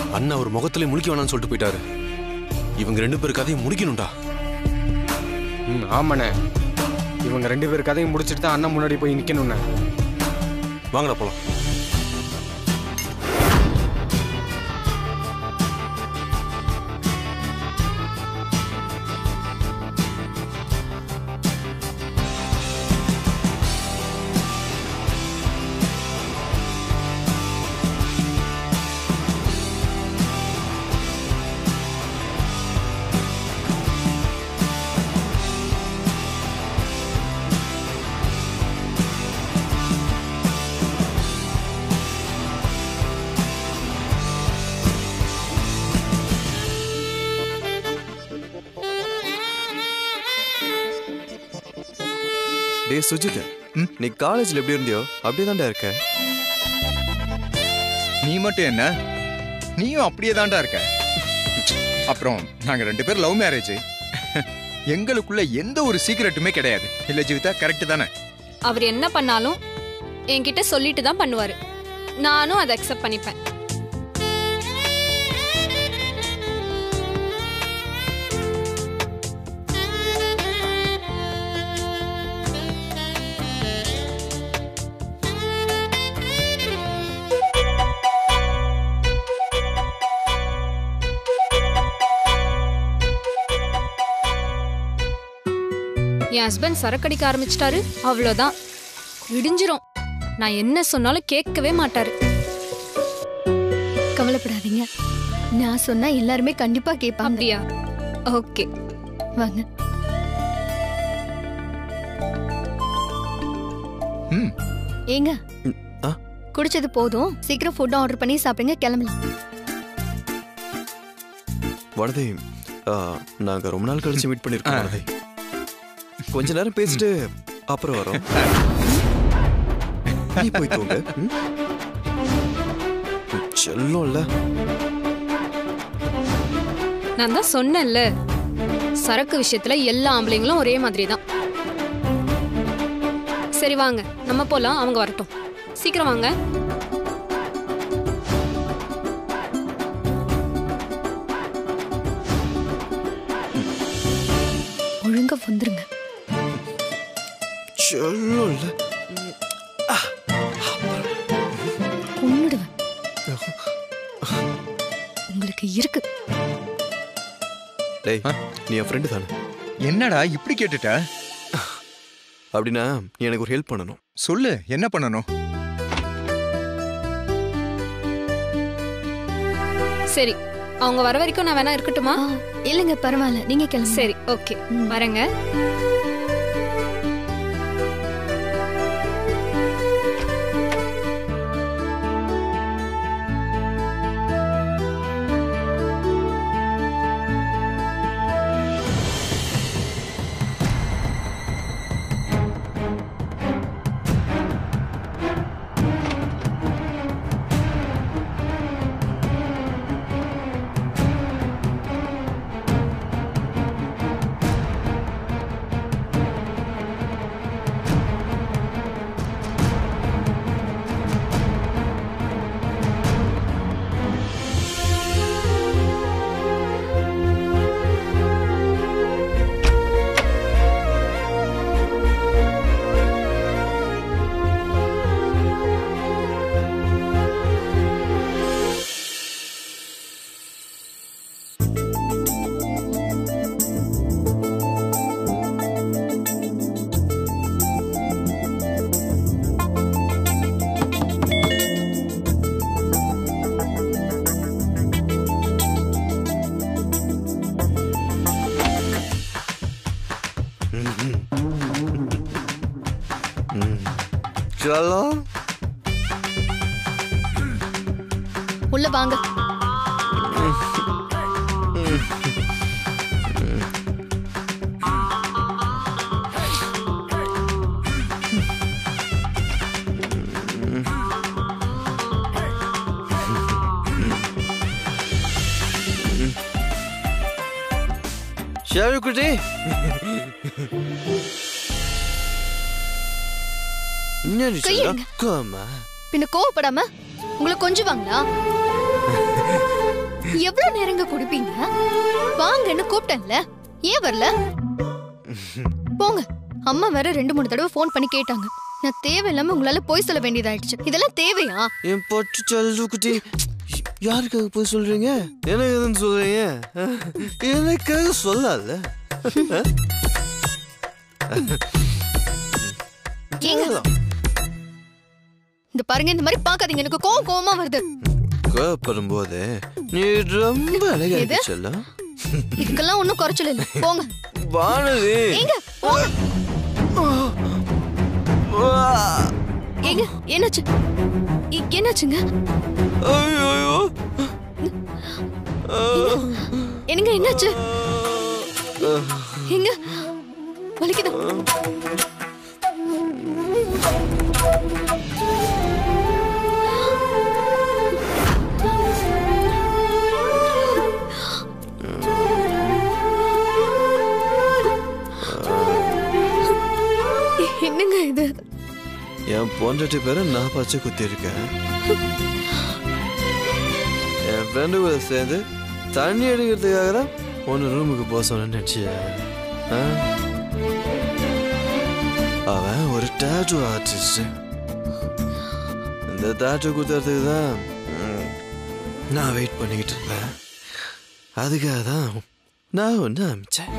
அண்ணா அவர் முகத்திலே முழிக்க வேணாம்னு சொல்லிட்டு போயிட்டாரு இவங்க ரெண்டு பேர் கதையும் முடிக்கணும்டா ம் ஆமாண்ணே இவங்க ரெண்டு பேர் கதையும் முடிச்சிட்டு தான் அண்ணன் முன்னாடி போய் நிக்கணும்ண்ணே வாங்கடா போலாம் டேய் சுஜித் நீ காலேஜ்ல எப்படி இருந்தியோ அப்படியே இருக்க நீ மட்டும் என்ன நீயும் அப்படியே தான்டா இருக்க அப்புறம் நாங்க ரெண்டு பேரும் லவ் மேரேஜ் எங்களுக்குள்ள எந்த ஒரு சீக்கிரட்டுமே கிடையாது இல்ல ஜீவிதா கரெக்ட் தானே அவர் என்ன பண்ணாலும் என்கிட்ட சொல்லிட்டு தான் பண்ணுவாரு நானும் அதை அக்செப்ட் பண்ணிப்பேன் என் ஹஸ்பண்ட் சரக்கடிக்க ஆரம்பிச்சிட்டாரு அவ்வளோதான் விடிஞ்சிரும் நான் என்ன சொன்னாலும் கேட்கவே மாட்டாரு கவலைப்படாதீங்க நான் சொன்னா எல்லாருமே கண்டிப்பா கேட்பாங்க அப்படியா ஓகே வாங்க ம் ஏங்க ம், ஆ? குடிச்சது போதும் சீக்கிரம் ஃபுட் ஆர்டர் பண்ணி சாப்பிடுங்க கிளம்பலாம் வனதை ஆ, நாங்க ரொம்ப நாள் கழிச்சு மீட் பண்ணிருக்கோம் வனதை கொஞ்ச நேரம் பேசிட்டு அப்புறம் வரோம் நீ போய் தூங்க ம்? செல்லம் இல்ல நான் தான் சொன்னேன்ல சரக்கு விஷயத்துல எல்லா ஆம்பளைங்களும் ஒரே மாதிரி தான் சரி வாங்க நம்ம போலாம் அவங்க வரட்டும் சீக்கிரம் வாங்க ஒழுங்கா வந்துருங்க செல்லம் இல்ல கொன்னுடுவேன் உங்களுக்கு இருக்கு டேய் நீ என் ஃப்ரெண்டு தானே என்னடா இப்படி கேட்டுட்ட அப்படின்னா நீ எனக்கு ஒரு ஹெல்ப் பண்ணணும் சொல்லு என்ன பண்ணணும் சரி அவங்க வர வரைக்கும் நான் வேணா இருக்கட்டுமா ஆ, இல்லைங்க பரவாயில்ல நீங்க கிளம்பு சரி ஓகே ம். வரேங்க செல்லம் உள்ள வாங்க ஷாரு குட்டி என்ன கையெடுங்க. கம்மா பின்ன கோவப்படாம உங்களை கொஞ்சுவாங்களா எவ்வளவு நேரங்க குடிப்பீங்க வாங்கன்னு கூப்பிட்டேன்ல ஏன் வரல போங்க அம்மா வேற ரெண்டு மூணு தடவை ஃபோன் பண்ணி கேட்டாங்க நான் தேவையில்லாம உங்களால போய் சொல்ல வேண்டியதாயிடுச்சு இதெல்லாம் தேவையா என் பட்டு செல்ல குட்டி யாருக்காக போய் சொல்றீங்க எனக்கு எதுன்னு சொல்றீங்க எனக்காக சொல்லல ஏங்க இந்த பாருங்க இந்த மாதிரி பாக்காதீங்க எனக்கு கோவம் கோவமா வருது கோவப்படும் போது நீ ரொம்ப அழகா எது? இருக்க செல்லம் இதுக்கெல்லாம் ஒண்ணும் குறைச்சல் இல்ல போங்க வானதி ஏங்க போங்க ஏங்க என்னாச்சு எ- என்னாச்சுங்க ஐயோ என்னங்க என்னாச்சு எங்க வலிக்குதா என்னங்க இது என் பொண்டாட்டி பேரை நான் பச்சை குத்தி இருக்கேன் என் ஃப்ரெண்டு கூட சேர்ந்து தண்ணி அடிக்கிறதுக்காக தான் ஒன்று ரூமுக்கு போக சொன்னேன்னு நினச்சியா அவன் ஒரு டாட்டூ ஆர்டிஸ்ட் இந்த டாட்டூ குத்துறதுக்கு தான் ம், நான் வெயிட் பண்ணிக்கிட்டு இருந்தேன் அதுக்காக தான் நான் ஒன்று அமிச்சேன்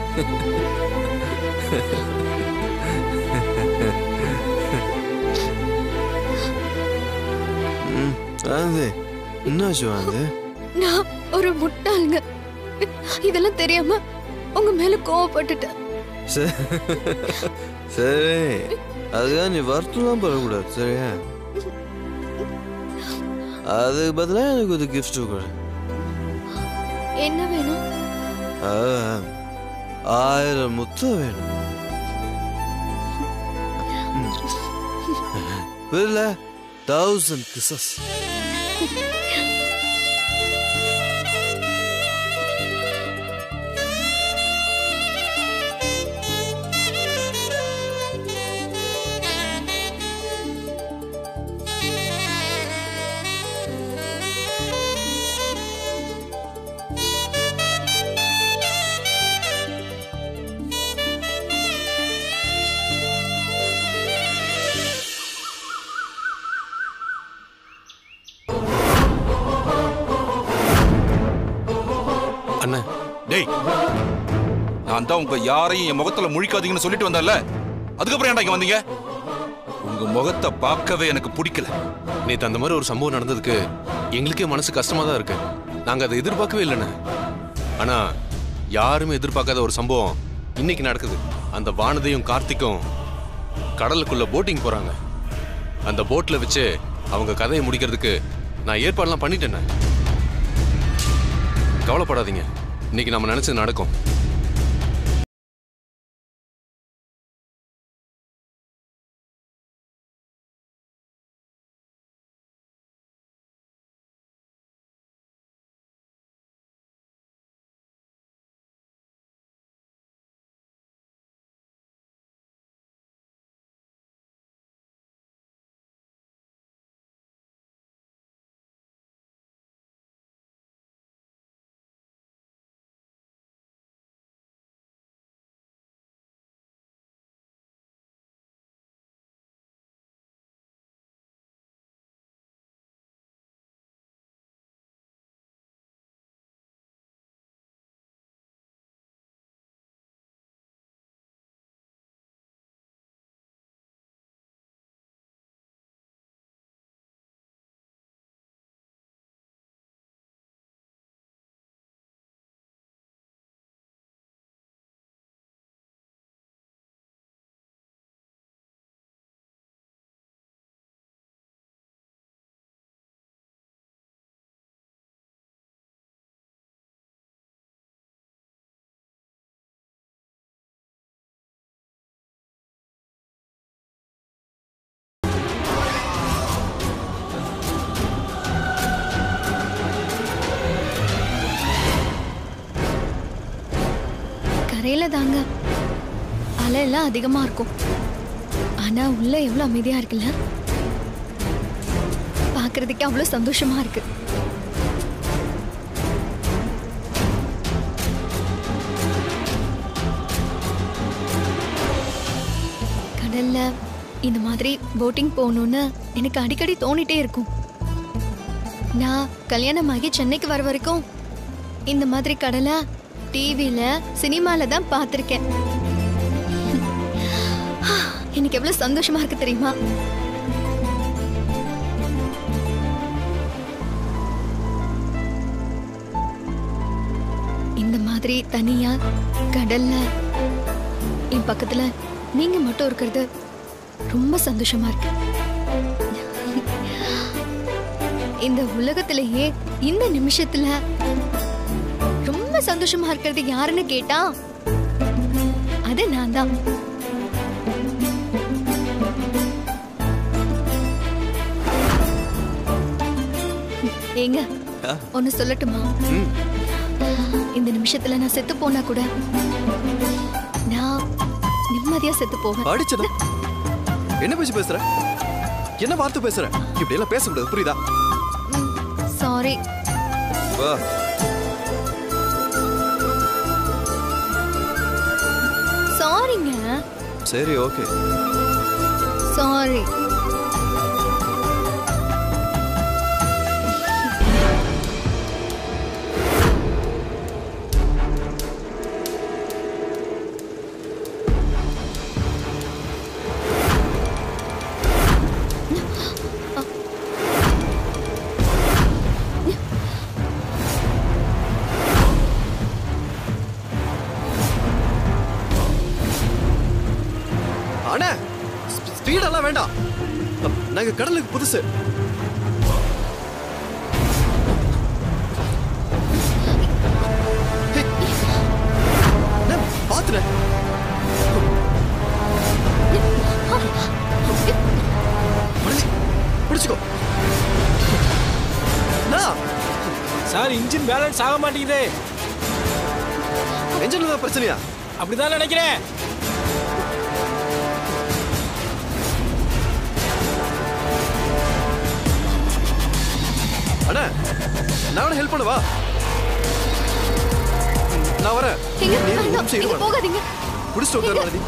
ம் அது என்னாச்சு வந்து நான் ஒரு முட்டாளுங்க இதெல்லாம் தெரியாம உங்க மேல கோவப்பட்டுட்டேன் சரி சரி அதுக்காக நீ வருத்தம்லாம் படக்கூடாது சரியா அதுக்கு பதிலாக எனக்கு ஒரு கிஃப்ட் கொடு என்ன வேணும் அதான், ஆயிரம் முத்தம் வேணும் இல்லை தௌசண்ட் கிசஸ் அண்ணன் டேய் நான் தான் உங்க யாரையும் என் முகத்துல முழிக்காதீங்கன்னு சொல்லிட்டு வந்தேன்ல அதுக்கப்புறம் ஏன்டா இங்க வந்தீங்க உங்க முகத்தை பார்க்கவே எனக்கு பிடிக்கல நேத்து அந்த மாதிரி ஒரு சம்பவம் நடந்ததுக்கு எங்களுக்கே மனசு கஷ்டமா தான் இருக்கு நாங்க அதை எதிர்பார்க்கவே இல்லைண்ணே ஆனா யாருமே எதிர்பார்க்காத ஒரு சம்பவம் இன்னைக்கு நடக்குது அந்த வானதியும் கார்த்திக்கும் கடலுக்குள்ள போட்டிங் போறாங்க அந்த போட்ல வச்சு அவங்க கதையை முடிக்கிறதுக்கு நான் ஏற்பாடுலாம் பண்ணிட்டேண்ணே கவலைப்படாதீங்க இன்னைக்கு நம்ம நினைச்சது நடக்கும் கரையில தாங்க அலை எல்லாம் அதிகமா இருக்கும் ஆனா உள்ள எவ்வளவு அமைதியா இருக்குல்ல பாக்குறதுக்கே அவ்வளவு சந்தோஷமா இருக்கு இந்த மாதிரி போட்டிங் போகணும்னு எனக்கு அடிக்கடி தோணிட்டே இருக்கும் நான் கல்யாணமாகி சென்னைக்கு வர வரைக்கும் இந்த மாதிரி கடலை டிவியில சினிமால தான் பார்த்துருக்கேன் எனக்கு எவ்வளவு சந்தோஷமா இருக்கு தெரியுமா இந்த மாதிரி தனியா கடல்ல என் பக்கத்துல நீங்க மட்டும் இருக்கிறது ரொம்ப சந்தோஷமா இருக்கு இந்த உலகத்திலேயே இந்த நிமிஷத்துல ரொம்ப சந்தோஷமா இருக்கிறது யாருன்னு கேட்டா அது நான் தான் ஏங்க ஆ. ஒன்னு சொல்லட்டுமா ம். இந்த நிமிஷத்துல நான் செத்து போனா கூட நான் நிம்மதியா செத்து போவேன் அடிச்சதா என்ன பேச்சு பேசுற என்ன வார்த்தை பேசுற இப்படி எல்லாம் பேசக்கூடாது புரியுதா சாரி வா சாரிங்க சரி ஓகே சாரி அண்ணா ஸ்பீடெல்லாம் வேண்டாம் அப், நாங்க கடலுக்கு புதுசு ஹே. அண்ணா, பாத்துறேன் மணலி, பிடிச்சுக்கோ அண்ணா, சார் இன்ஜின் பேலன்ஸ் ஆக மாட்டேங்குது என்ஜின்ல தான் பிரச்சனையா அப்படிதான் நினைக்கிறேன் அண்ணா நான் வேணா ஹெல்ப் பண்ணவா நான் வரேன் எங்க நீ ஒரு வேண்டாம், நிமிஷம் இரு நீங்க வரேன். போகாதீங்க பிடிச்சிட்டு உட்காரு மணலி.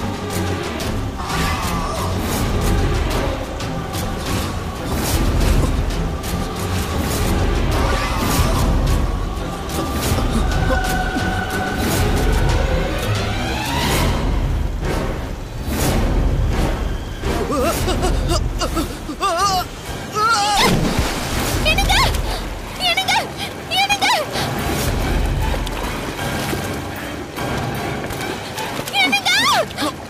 எனக்கு எனக்கு எனக்கு எனக்கு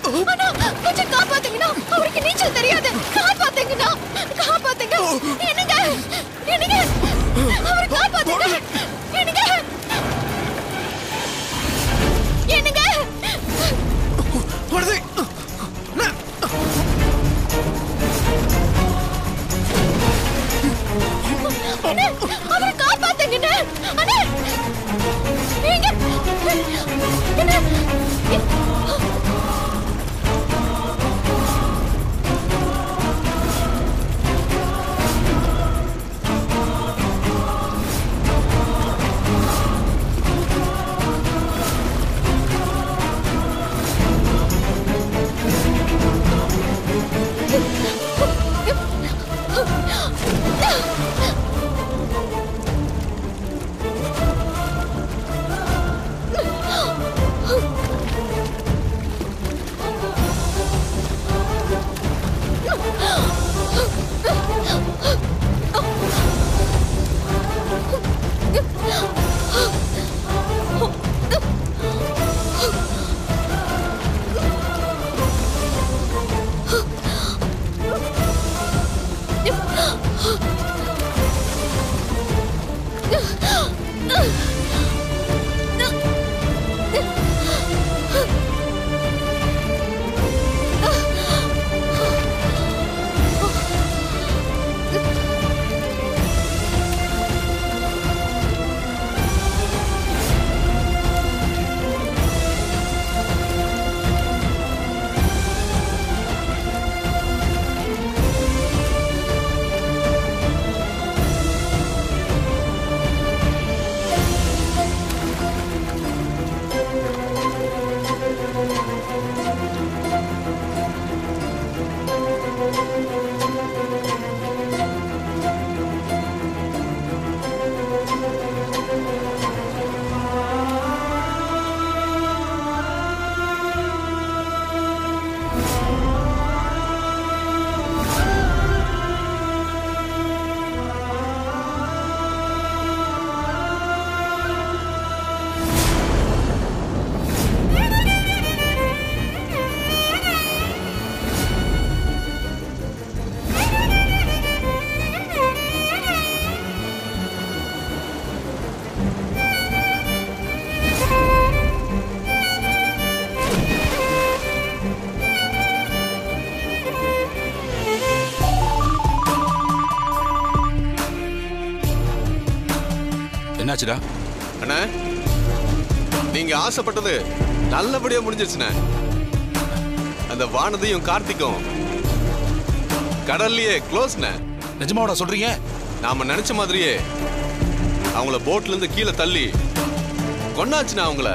என்னாச்சுடா அண்ணா நீங்க ஆசைப்பட்டது நல்லபடியா முடிஞ்சிருச்சுண்ணே அந்த வானதியும் கார்த்திக்கும் கடல்லயே க்ளோஸ்ண்ணே நிஜமாவடா சொல்றீங்க நாம நினைச்ச மாதிரியே அவங்கள போட்ல இருந்து கீழே தள்ளி கொண்டாச்சுண்ணா அவங்கள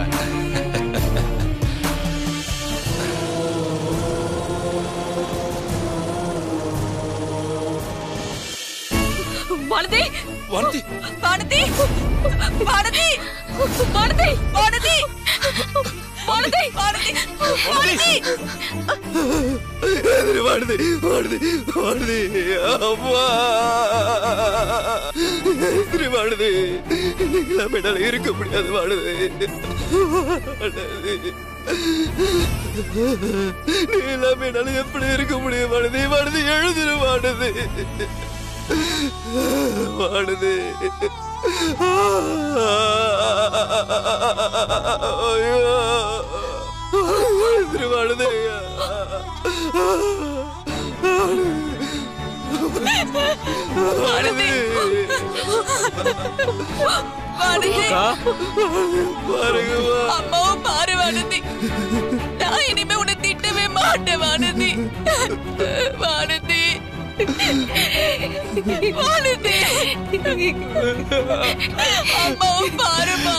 வானதி வானதி வானதி வானதி வானதி வானதி வானதி வானதி வானதி வாடுது வாடுது வாடுது அம்மா எதிரி வாடுது நீங்களாம் என்னால இருக்க முடியாது வாடுது வாடுது. நீ இல்லாம என்னால எப்படி இருக்க முடியும் வாடுது வாடுது எழுதுரு வாடுது வாடுது ஐயோ எதிரி வாடுது வானதி வானதி பாருங்கம்மா அம்மாவும் பாரு வானதி நான் இனிமே உன்னை திட்டவே மாட்டேன் வானதி வானதி வானதி அம்மாவும் பாருமா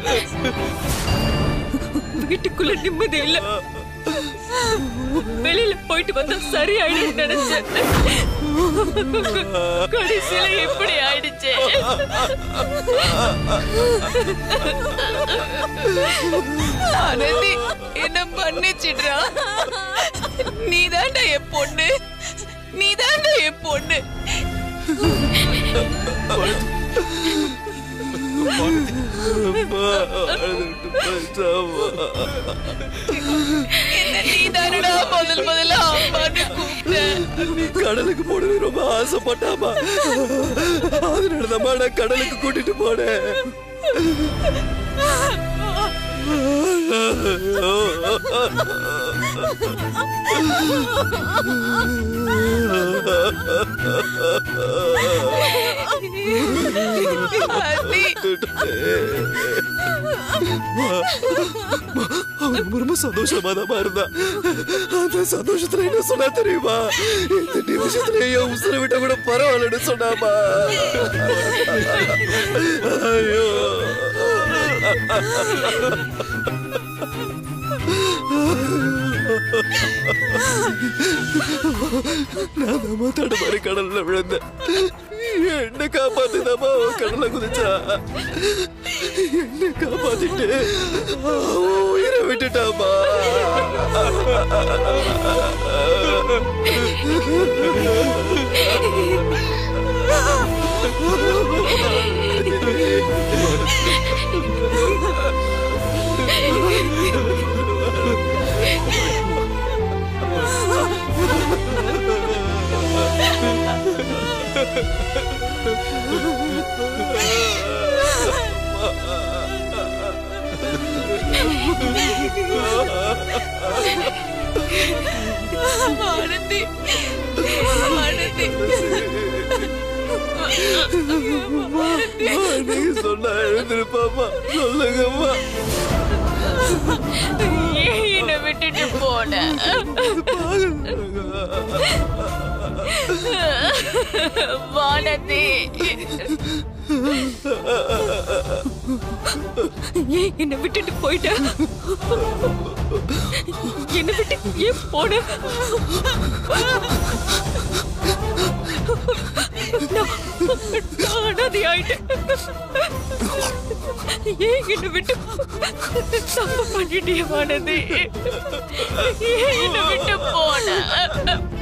வீட்டுக்குள்ள நிம்மதி இல்ல வெளியில போயிட்டு வந்தா சரியாயிடும் நினைச்சேன் கடைசியில இப்படி ஆயிடுச்சு ஆனந்தி என்ன பண்ணிச்சிடுறா நீதான்டா என் பொண்ணு நீதான்டா என் பொண்ணு என்ன நீதானடா முதல் முதல்ல அம்மான்னு கூப்பிட்ட கடலுக்கு போனது ரொம்ப ஆசைப்பட்டாமா அதனாலதாம்மா நான் கடலுக்கு கூட்டிட்டு போனேன் அண்ணி அவன் ரொம்ப சந்தோஷமா தான் இருந்தா அந்த சந்தோஷத்துல என்ன சொன்னா தெரியுமா இந்த நிமிஷத்துல என் உசுரை விட்ட கூட பரவாயில்லன்னு சொன்னாமா ஐயோ நான் தான் தடுமாறி கடல்ல விழுந்தேன் என்ன காப்பாத்துதாமா அவன் கடல்ல குதிச்சா என்ன காப்பாத்திட்டு அவன் உயிரை விட்டுட்டாமா ஆனந்தி ஆனந்தி நீங்க சொன்னா எழுந்திருப்பாமா சொல்லுங்கம்மா ஏன் என்னை விட்டுட்டு போன வானதி ஏன் என்னை விட்டுட்டு போயிட்ட என்னை விட்டு ஏன் போன நான் நான் அனாதை ஆயிட்டேன் ஏன் என்னை விட்டு தப்பு பண்ணிட்டிய வானதி ஏன் என்னை விட்டு போன